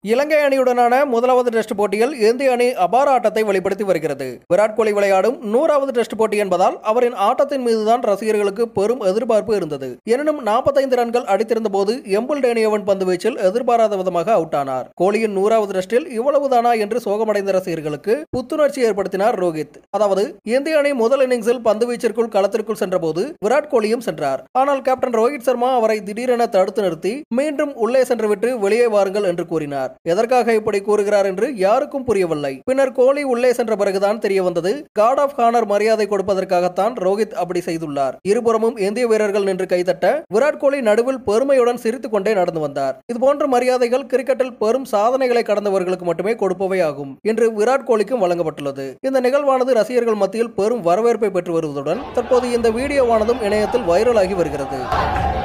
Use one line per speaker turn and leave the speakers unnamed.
இலங்கை அணியுடனான முதலாவது டெஸ்ட் போட்டியில் இந்திய அணி அபார ஆட்டத்தை வெளிப்படுத்தி வருகிறது விராட் கோலி விளையாடும் நூறாவது டெஸ்ட் போட்டி என்பதால் அவரின் ஆட்டத்தின் மீதுதான் ரசிகர்களுக்கு பெரும் எதிர்பார்ப்பு இருந்தது எனினும் 45 ரன்கள் அடித்திருந்த போது எம்பிள் டேனியவன் பந்து வீச்சில் எதிர்பாராத விதமாக அவுட் ஆனார் கோலியின் நூறாவது டெஸ்டில் இவ்வளவுதானா என்று சோகமடைந்த ரசிகர்களுக்கு புத்துணர்ச்சி ஏற்படுத்தினார் ரோஹித் அதாவது இந்திய அணி முதல் இன்னிங்ஸில் பந்து வீச்சிற்குள் களத்திற்குள் சென்றபோது விராட் கோலியும் சென்றார் ஆனால் கேப்டன் ரோஹித் சர்மா அவரை திடீரென தடுத்து நிறுத்தி மீண்டும் உள்ளே சென்றுவிட்டு வெளியே வாருங்கள் என்று கூறினார் எதற்காக இப்படி கூறுகிறார் என்று யாருக்கும் புரியவில்லை பின்னர் கோலி உள்ளே சென்ற பிறகுதான் தெரிய வந்தது காட் ஆஃப் ஹானர் மரியாதை கொடுப்பதற்காகத்தான் ரோஹித் அப்படி செய்துள்ளார் இருபுறமும் இந்திய வீரர்கள் நின்று கைதட்ட விராட் கோலி நடுவில் பெருமையுடன் சிரித்துக் கொண்டே நடந்து வந்தார் இதுபோன்ற மரியாதைகள் கிரிக்கெட்டில் பெரும் சாதனைகளை கடந்தவர்களுக்கு மட்டுமே கொடுப்பவை ஆகும் என்று விராட் கோலிக்கும் வழங்கப்பட்டுள்ளது இந்த நிகழ்வானது ரசிகர்கள் மத்தியில் பெரும் வரவேற்பை பெற்று வருவதுடன் தற்போது இந்த வீடியோவானதும் இணையத்தில் வைரலாகி வருகிறது